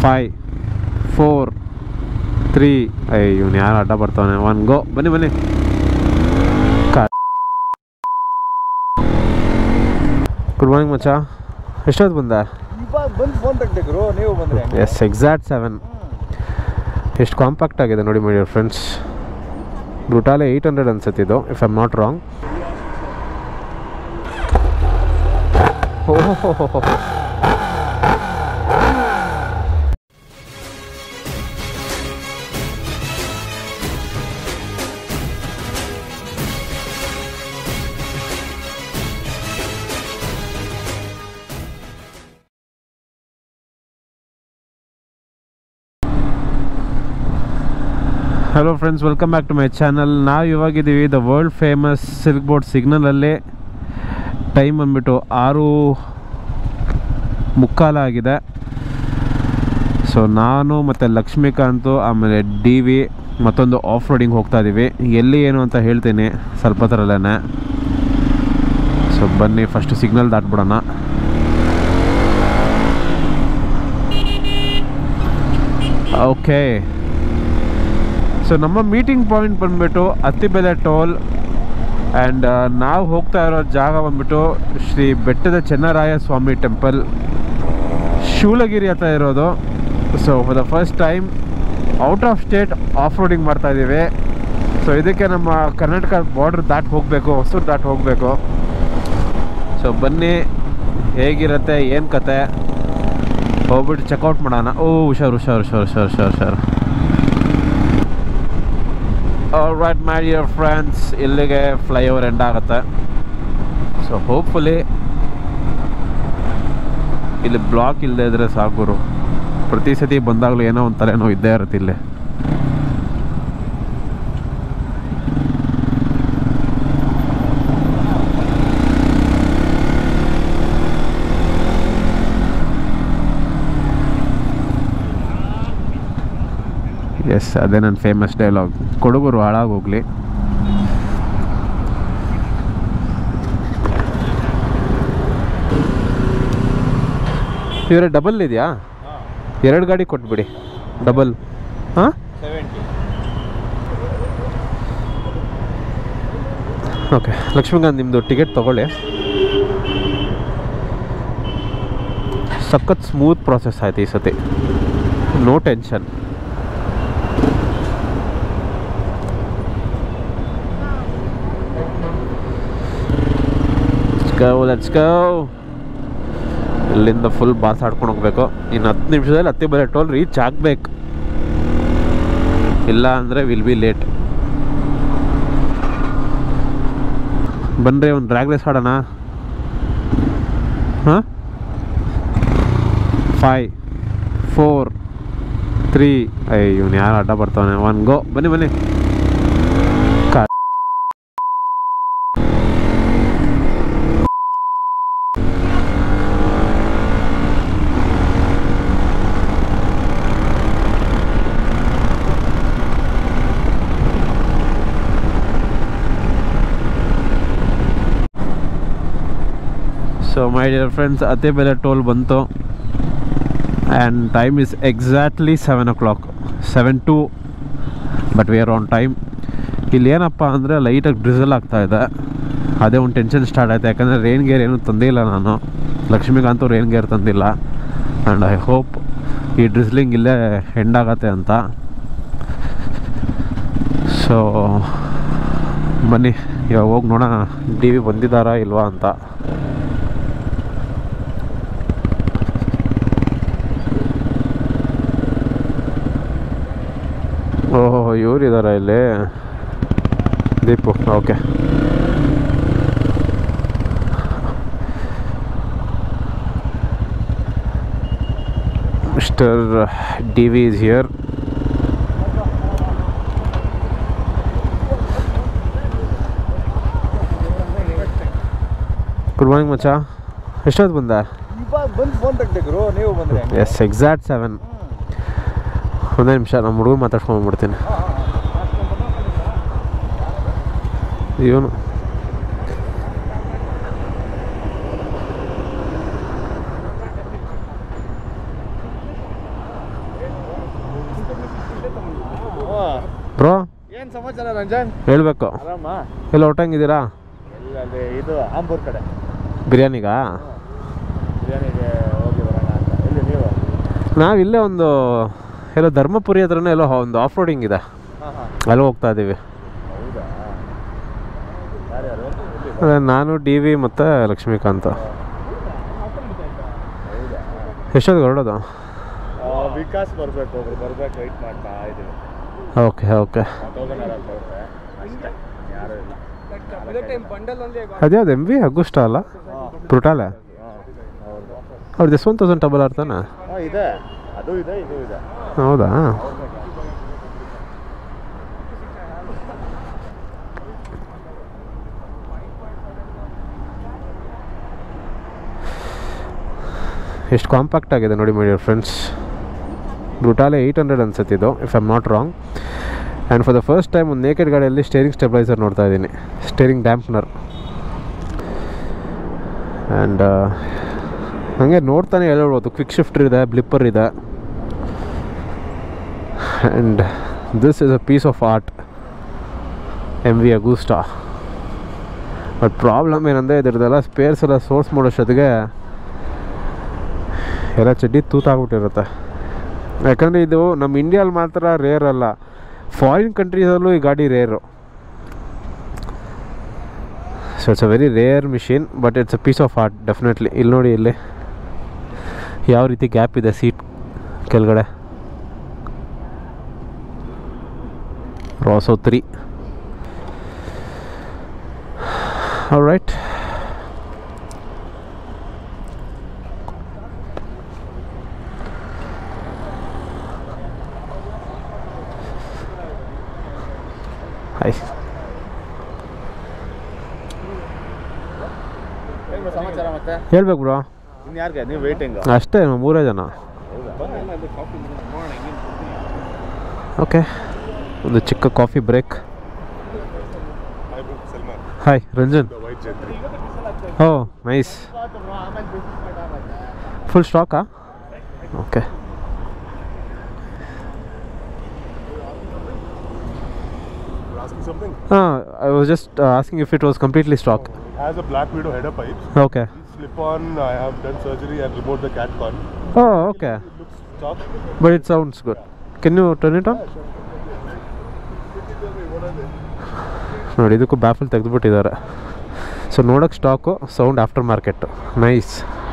Five four three I ಇವನು ಯಾರು ಅಡ್ಡ ಬರ್ತಾನೆ ಒನ್ ಗೋ ಬನ್ನಿ ಬನ್ನಿ ಗುಡ್ ಮಾರ್ನಿಂಗ್ ಮಚ್ಚ ಎಷ್ಟೊತ್ತು ಬಂದ ಇವಾಗ ಬಂದು ಫೋನ್ ತೆಗ್ದಿದ್ರು ನೀವು ಬಂದ್ರೆ ಎಸ್ ಎಕ್ಸಾಕ್ಟ್ ಸೆವೆನ್ ಎಷ್ಟು ಕಾಂಪ್ಯಾಕ್ಟ್ ಆಗಿದೆ ನೋಡಿ my dear friends Brutale eight hundred ಅನ್ಸುತ್ತೆ ಇದು ಇಫ್ ಐಮ್ ನಾಟ್ ರಾಂಗ್ ಓಹೋ hello friends welcome back to my channel ನಾವು ಇವಾಗಿದ್ದೀವಿ the world famous Silk Board ಸಿಗ್ನಲಲ್ಲಿ ಟೈಮ್ ಬಂದ್ಬಿಟ್ಟು ಆರು ಮುಕ್ಕಾಲ ಆಗಿದೆ ಸೊ ನಾನು ಮತ್ತು ಲಕ್ಷ್ಮೀಕಾಂತು ಆಮೇಲೆ ಡಿ ವಿ ಮತ್ತೊಂದು ಆಫ್ ರೋಡಿಂಗ್ ಹೋಗ್ತಾ ಇದ್ದೀವಿ ಎಲ್ಲಿ ಏನು ಅಂತ ಹೇಳ್ತೀನಿ ಸ್ವಲ್ಪ ಥರಲ್ಲೇ ಸೊ ಬನ್ನಿ ಫಸ್ಟ್ ಸಿಗ್ನಲ್ ದಾಟ್ಬಿಡೋಣ ಓಕೆ ಸೊ ನಮ್ಮ ಮೀಟಿಂಗ್ ಪಾಯಿಂಟ್ ಬಂದ್ಬಿಟ್ಟು ಅತ್ತಿಬೆಲೆ ಟೋಲ್ ಆ್ಯಂಡ್ ನಾವು ಹೋಗ್ತಾ ಇರೋ ಜಾಗ ಬಂದ್ಬಿಟ್ಟು ಶ್ರೀ ಬೆಟ್ಟದ ಚೆನ್ನರಾಯ ಸ್ವಾಮಿ ಟೆಂಪಲ್ ಶೂಲಗಿರಿ ಹತ್ರ ಇರೋದು so for the first time out of state off roading ಮಾಡ್ತಾ ಇದ್ದೀವಿ ಸೊ ಇದಕ್ಕೆ ನಮ್ಮ ಕರ್ನಾಟಕ ಬಾರ್ಡ್ರ್ ದಾಟಿ ಹೋಗಬೇಕು ಹೊಸೂರು ದಾಟಿ ಹೋಗಬೇಕು ಸೊ ಬನ್ನಿ ಹೇಗಿರುತ್ತೆ ಏನು ಕತೆ ಹೋಗ್ಬಿಟ್ಟು ಚೆಕ್ಔಟ್ ಮಾಡೋಣ ಓ ಹುಷಾರು ಹುಷಾರು ಹುಷಾರು ಹುಷಾರು ಹುಷಾರು ಹುಷಾರು ರೈಟ್ ಮೈ ಡಿಯರ್ ಫ್ರೆಂಡ್ಸ್ ಇಲ್ಲಿಗೆ ಫ್ಲೈಓವರ್ ಎಂಡ್ ಆಗುತ್ತೆ ಸೊ ಹೋಪ್ಫುಲಿ ಇಲ್ಲಿ ಬ್ಲಾಕ್ ಇಲ್ಲದೆ ಇದ್ರೆ ಸಾಕುರು ಪ್ರತಿ ಸತಿ ಬಂದಾಗಲೂ ಏನೋ ಒಂದು ತಲೆನೋವು ಇದ್ದೇ ಇರುತ್ತೆ ಇಲ್ಲಿ ಎಸ್ ಅದೇ ನನ್ನ ಫೇಮಸ್ ಡೈಲಾಗ್ ಕೊಡಗುರು ಹಾಳಾಗೋಗ್ಲಿ ಇವರೇ ಡಬಲ್ ಇದೆಯಾ ಎರಡು ಗಾಡಿ ಕೊಟ್ಬಿಡಿ ಡಬಲ್ ಹಾಂ ಸೆವೆಂಟಿ ಓಕೆ ಲಕ್ಷ್ಮೀಕಾಂತ್ ನಿಮ್ಮದು ಟಿಕೆಟ್ ತೊಗೊಳ್ಳಿ ಸಖತ್ ಸ್ಮೂತ್ ಪ್ರಾಸೆಸ್ ಆಯ್ತು ಈ ಸತಿ no tension go let's go ಇಲ್ಲಿಂದ ಫುಲ್ ಬಾಸ್ ಆಡ್ಕೊಂಡು ಹೋಗ್ಬೇಕು ಇನ್ನು ಹತ್ತು ನಿಮಿಷದಲ್ಲಿ ಹತ್ತಿ ಬರೋ ಟೋಲ್ ರೀಚ್ ಆಗಬೇಕು ಇಲ್ಲ ಅಂದರೆ ವಿಲ್ ಬಿ ಲೇಟ್ ಬನ್ರಿ ಒಂದು ಡ್ರ್ಯಾಗ್ ರೇಸ್ ಆಡೋಣ ಹಾಂ ಫೈ ಫೋರ್ ತ್ರೀ ಐ ಇವನು ಯಾರು ಅಡ್ಡ ಬರ್ತಾನೆ ಒನ್ ಗೋ ಬನ್ನಿ ಬನ್ನಿ ಕಾ ಸೊ ಮೈ ಡಿಯರ್ ಫ್ರೆಂಡ್ಸ್ ಅದೇ ಬೆಲೆ ಟೋಲ್ ಬಂತು and time is exactly seven o'clock seven two but we are on time ಇಲ್ಲಿ ಏನಪ್ಪ ಅಂದರೆ ಲೈಟಾಗಿ ಡ್ರಿಸಲ್ ಆಗ್ತಾ ಇದೆ ಅದೇ ಒಂದು ಟೆನ್ಷನ್ ಸ್ಟಾರ್ಟ್ ಆಯ್ತು ಯಾಕಂದರೆ ರೈನ್ ಗೇರ್ ಏನೂ ತಂದಿಲ್ಲ ನಾನು ಲಕ್ಷ್ಮೀಕಾಂತು ರೈನ್ ಗೇರ್ ತಂದಿಲ್ಲ ಆ್ಯಂಡ್ ಐ ಹೋಪ್ ಈ ಡ್ರಿಸ್ಲಿಂಗ್ ಇಲ್ಲೇ ಎಂಡ್ ಆಗತ್ತೆ ಅಂತ ಸೊ ಬನ್ನಿ ಇವಾಗ ಹೋಗಿ ನೋಡೋಣ ಡಿ ವಿ ಬಂದಿದ್ದಾರಾ ಇಲ್ವಾ ಅಂತ ಓಹೋ ಇವರಿದ್ದಾರಾ ಇಲ್ಲಿ Deepu okay mister D V is here good morning ಮಚ್ಚ ಎಷ್ಟೊತ್ತು ಬಂದ ಇವಾಗ ಬಂದು ಫೋನ್ ತೆಗ್ದಿದ್ರು ನೀವು ಬಂದ್ರೆ ಎಸ್ ಎಕ್ಸಾಕ್ಟ್ ಸೆವೆನ್ ಒಂದೇ ನಿಮಿಷ ನಮ್ಮ ಹುಡುಗರು ಮಾತಾಡ್ಸ್ಕೊಂಡ್ಬಿಡ್ತೀನಿ ಇವನು ಬ್ರೋ ಏನ್ ಸಮಾಚಾರ ರಂಜನ್ ಹೇಳ್ಬೇಕು ಆರಾಮ ಎಲ್ಲ ಹೊಟ್ಟಂಗಿದ್ದೀರಾ ಇಲ್ಲ ಅಲ್ಲಿ ಇದು ಆಂಬೂರ್ ಕಡೆ ಬಿರಿಯಾನಿಗಾ ಬಿರಿಯಾನಿಗೆ ಹೋಗಿ ಬರೋಣ ಅಂತ ಎಲ್ಲಿ ನೀವು ನಾವು ಇಲ್ಲೇ ಒಂದು ಎಲ್ಲೋ ಧರ್ಮಪುರಿ ಹತ್ರನೇ ಎಲ್ಲೋ ಒಂದು ಆಫ್ ರೋಡಿಂಗ್ ಇದೆ ಹಾಂ ಹಾಂ ಅಲ್ಲಿ ಹೋಗ್ತಾ ಇದ್ದೀವಿ ಹೌದಾ ಯಾರ್ಯಾರು ಎಲ್ಲಿ ಅದೇ ನಾನು ಡಿ ವಿ ಮತ್ತು ಲಕ್ಷ್ಮೀಕಾಂತ್ ಹೌದಾ ಎಷ್ಟೊತ್ತಿಗೆ ಹೊರಡೋದು ಆ, ವಿಕಾಸ್ ಬರ್ಬೇಕು ಒಬ್ರು ಬರ್ಬೇಕು ವೆಯ್ಟ್ ಮಾಡ್ತಾ ಇದೀವಿ ಓಕೆ ಓಕೆ ಹೋಗೋಣ ಬರುತ್ತೆ ಅಷ್ಟೇ ಯಾರು ಇಲ್ಲ ಅದ್ಯಾವ್ದು ಎಮ್ ವಿ ಅಗುಷ್ಟ ಅಲ್ಲ ಬ್ರುಟಾಲೆ ಹಾಂ ಹೌದು ಅವ್ರದ್ದು ಎಷ್ಟು ಒನ್ ತೌಸಂಡ್ ಡಬಲ್ ಆಡ್ತಾನೆ ಹಾಂ ಇದೆ ಅದು ಇದೆ ಇದು ಇದೆ ಹೌದಾ ಎಷ್ಟು ಕಾಂಪ್ಯಾಕ್ಟ್ ಆಗಿದೆ ನೋಡಿ my friends Brutale eight hundred ಅನ್ಸುತ್ತೆ ಇದು if I am not wrong and for the first time ಒಂದು ನೇಕೆಡ್ ಗಾಡಿಯಲ್ಲಿ ಸ್ಟೇರಿಂಗ್ ಸ್ಟೆಬಿಲೈಸರ್ ನೋಡ್ತಾ ಇದ್ದೀನಿ ಸ್ಟೇರಿಂಗ್ ಡ್ಯಾಂಪ್ನರ್ ಆ್ಯಂಡ್ ಹಾಗೆ ನೋಡ್ತಾನೆ ಹೇಳ್ಬೋದು ಕ್ವಿಕ್ ಶಿಫ್ಟರ್ ಇದೆ ಬ್ಲಿಪ್ಪರ್ ಇದೆ and this is a piece of art M V Agusta but problem ಏನಂದರೆ ಇದ್ರದ್ದೆಲ್ಲ ಸ್ಪೇರ್ಸ್ ಎಲ್ಲ ಸೋರ್ಸ್ ಮಾಡೋಷ್ಟೊತ್ತಿಗೆ ಎಲ್ಲ ಚಡ್ಡಿ ತೂತಾಗ್ಬಿಟ್ಟಿರುತ್ತೆ ಯಾಕಂದರೆ ಇದು ನಮ್ಮ ಇಂಡಿಯಲ್ಲಿ ಮಾತ್ರ ರೇರ್ ಅಲ್ಲ ಫಾರಿನ್ ಕಂಟ್ರೀಸಲ್ಲೂ ಈ ಗಾಡಿ rare so it's a very rare machine but it's a piece of art definitely ಇಲ್ಲಿ ನೋಡಿ ಇಲ್ಲಿ ಯಾವ ರೀತಿ ಗ್ಯಾಪ್ ಇದೆ ಸೀಟ್ ಕೆಳಗಡೆ ರಾಸೋ ತ್ರೀ ರೈಟ್ ಹಾಯ್ ಏನು ಸಮಾಚಾರ ಮತ್ತೆ ಹೇಳ್ಬೇಕು ಬ್ರೋ ಇನ್ನು ಯಾರಿಗೆ ನೀವು ವೇಟಿಂಗ್ ಅಷ್ಟೇ ನಾವು ಮೂರೇ ಜನ ಓಕೆ ಒಂದು ಚಿಕ್ಕ coffee break hi Ranjan oh nice full ಸ್ಟಾಕಾ ಓಕೆ asking something. ಹಾಂ I was just asking if it was completely stock Has a Black Widow header pipes. Okay Slip on, I have done surgery and removed the cat con. Oh okay It looks stock. But it sounds good can you turn it on ನೋಡಿ ಇದಕ್ಕೂ baffle ತೆಗೆದುಬಿಟ್ಟಿದ್ದಾರೆ ಸೊ ನೋಡೋಕ್ಕೆ stock sound aftermarket nice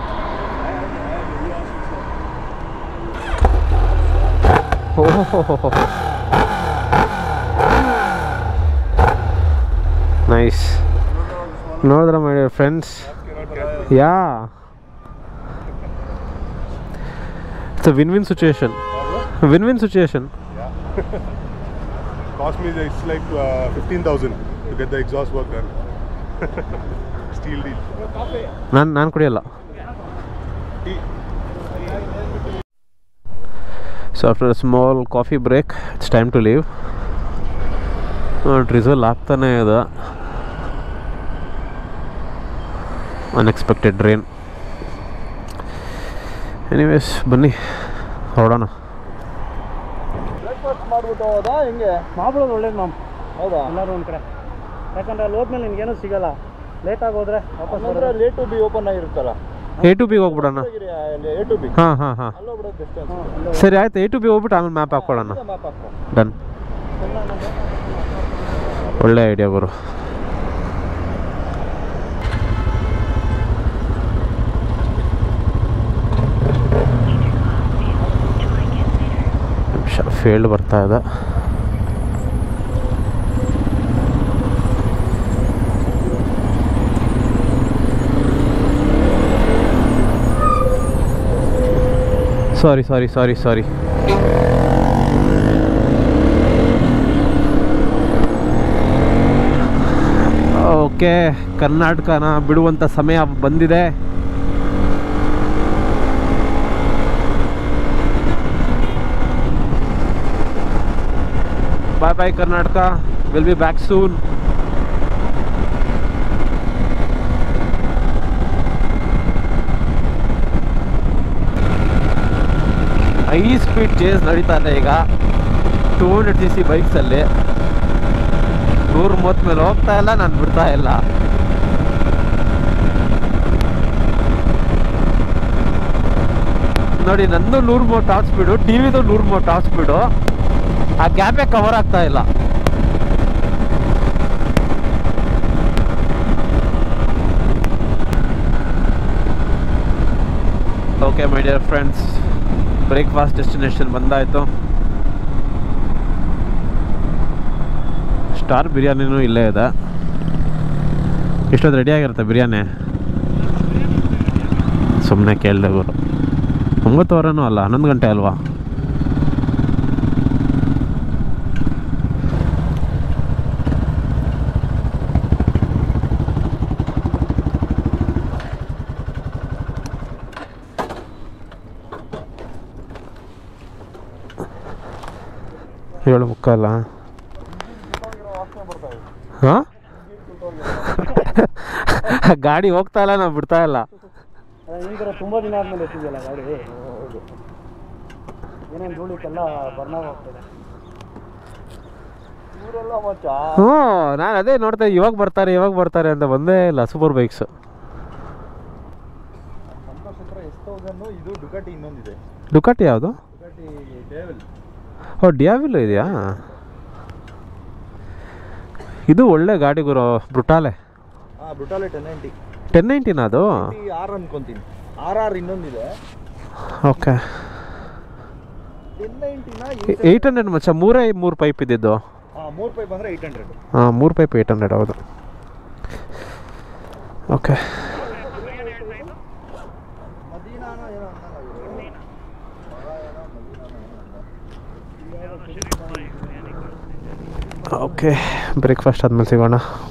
nice ನೋಡಿದ್ರ my friends yeah it's a win win situation win win situation Cost me it's like uh, 15,000 to get the exhaust work done. Steel deal. ನಾನು ನಾನು ಕುಡಿಯಲ್ಲ Tea. So after a small coffee break it's time to leave drizzle ಆಗ್ತಾನೆ ಇದೆ unexpected rain anyways ಬನ್ನಿ ಹೊರಡೋಣ breakfast ಮಾಡ್ಬಿಟ್ಟು ಹೋದಾ ಹೆಂಗೆ ಮಾಡ್ಬಿಡೋದು ಒಳ್ಳೇದು ಮ್ಯಾಮ್ ಹೌದಾ ಎಲ್ಲರೂ ಒಂದು ಕಡೆ ಯಾಕಂದ್ರೆ ಅಲ್ಲಿ ಹೋದ್ಮೇಲೆ ನಿಮ್ಗೇನು ಸಿಗಲ್ಲ ಲೇಟಾಗಿ ಹೋದ್ರೆ ವಾಪಸ್ ಅಂದ್ರೆ ಬರೋದು ಲೇಟ್ ಟು ಬಿ ಓಪನ್ ಆಗಿರುತ್ತಲ್ಲ ಎ ಟು ಬಿಗೆ ಹೋಗ್ಬಿಡೋಣ ಎ ಟು ಬಿ ಹಾಂ ಹಾಂ ಹಾಂ ಅಲ್ಲೋಗ್ಬಿಡೋದು ಡಿಸ್ಟೆನ್ಸ್ ಸರಿ ಆಯ್ತು ಎ ಟು ಬಿ ಹೋಗ್ಬಿಟ್ಟು ಆಮೇಲೆ ಮ್ಯಾಪ್ ಹಾಕ್ಕೊಳ್ಳೋಣ ಮ್ಯಾಪ್ ಹಾಕೋ ಡನ್ ಒಳ್ಳೆ ಐಡಿಯಾ ಗುರು ನಿಮಿಷ ಫೇಲ್ಡ್ ಬರ್ತಾ ಇದೆ ಸಾರಿ ಸಾರಿ ಸಾರಿ ಸಾರಿ ಓಕೆ ಕರ್ನಾಟಕನ ಬಿಡುವಂಥ ಸಮಯ ಬಂದಿದೆ bye bye Karnataka will be back soon high speed chase ನಡೀತಾ ಇದೆ ಈಗ ಟೂ ಹಂಡ್ರೆಡ್ ಸಿ ಸಿ ಬೈಕ್ಸಲ್ಲಿ ನೂರು ಮೂವತ್ತು ಮೇಲೆ ಹೋಗ್ತಾ ಇಲ್ಲ ನಾನು ಬಿಡ್ತಾ ಇಲ್ಲ ನೋಡಿ ನಂದು ನೂರು ಮೂವತ್ತು ಟಾಪ್ ಸ್ಪೀಡು ಟಿ ವಿದು ನೂರು ಮೂವತ್ತು ಟಾಪ್ ಸ್ಪೀಡು ಆ ಗ್ಯಾಪೇ ಕವರ್ ಆಗ್ತಾ ಇಲ್ಲ okay my dear friends breakfast destination ಬಂದಾಯಿತು ಸ್ಟಾರ್ ಬಿರಿಯಾನಿನೂ ಇಲ್ಲೇ ಇದೆ ಇಷ್ಟೊತ್ತು ರೆಡಿಯಾಗಿರುತ್ತೆ ಬಿರಿಯಾನಿ ಸುಮ್ಮನೆ ಕೇಳಿದೆ ಗುರು ಒಂಬತ್ತುವರೆನೂ ಅಲ್ಲ ಹನ್ನೊಂದು ಗಂಟೆ ಅಲ್ವಾ ಏಳು ಮುಕ್ಕಲ್ಲ ಹಾಂ ಗಾಡಿ ಹೋಗ್ತಾ ಇಲ್ಲ ನಾವು ಬಿಡ್ತಾ ಇಲ್ಲ ಈ ಥರ ತುಂಬ ದಿನ ಆದಮೇಲೆ ಎತ್ತಿದೆಯಲ್ಲ ಗಾಡಿ ಏನೇನು ಧೂಳಿಕ್ಕೆಲ್ಲ ಬರ್ನಾಗ ಹೋಗ್ತದೆ ಇವರೆಲ್ಲ ಮಚ್ಚ ಹ್ಞೂ ನಾನು ಅದೇ ನೋಡ್ತಾ ಇವಾಗ ಬರ್ತಾರೆ ಇವಾಗ ಬರ್ತಾರೆ ಅಂತ ಬಂದೇ ಇಲ್ಲ ಸೂಪರ್ ಬೈಕ್ಸು ಸಂತೋಷ್ ಹತ್ರ ಎಸ್ ತೌಸಂಡ್ ಇದು ಡುಕಾಟಿ ಇನ್ನೊಂದಿದೆ ಡುಕಾಟಿ ಯಾವುದು ಡುಕಾಟಿ ಡೇವಲ್ ಓ ಡಿಯಾವಿಲ್ ಇದೆಯಾ ಇದು ಒಳ್ಳೆ ಗಾಡಿ ಗುರು ಬ್ರುಟಾಲೆ ಹಾಂ ಬ್ರುಟಾಲೆ ಟೆನ್ ನೈಂಟಿ ಟೆನ್ ನೈಂಟಿನ ಅದು ಆರ್ ಅನ್ಕೊಂತೀನಿ ಆರ್ ಆರ್ ಇನ್ನೊಂದಿದೆ ಓಕೆ ಟೆನ್ ನೈಂಟಿನ ಏಯ್ಟ್ ಹಂಡ್ರೆಡ್ ಮಚ್ಚ ಮೂರೇ ಮೂರು ಪೈಪ್ ಇದ್ದಿದ್ದು ಹಾಂ ಮೂರು ಪೈಪ್ ಅಂದರೆ ಏಯ್ಟ್ ಹಂಡ್ರೆಡ್ ಹಾಂ ಮೂರು ಪೈಪ್ ಏಯ್ಟ್ ಹಂಡ್ರೆಡ್ ಹೌದು ಓಕೆ ಮದೀನಾನ ಏನೋ ಅನ್ನಲ್ಲ ಇವ್ರು. ಮಗ ಏನೋ ಮದೀನಾನ ಏನೋ ಅಂದ. ಓಕೆ ಬ್ರೇಕ್ಫಾಸ್ಟ್ ಆದಮೇಲೆ ಸಿಗೋಣ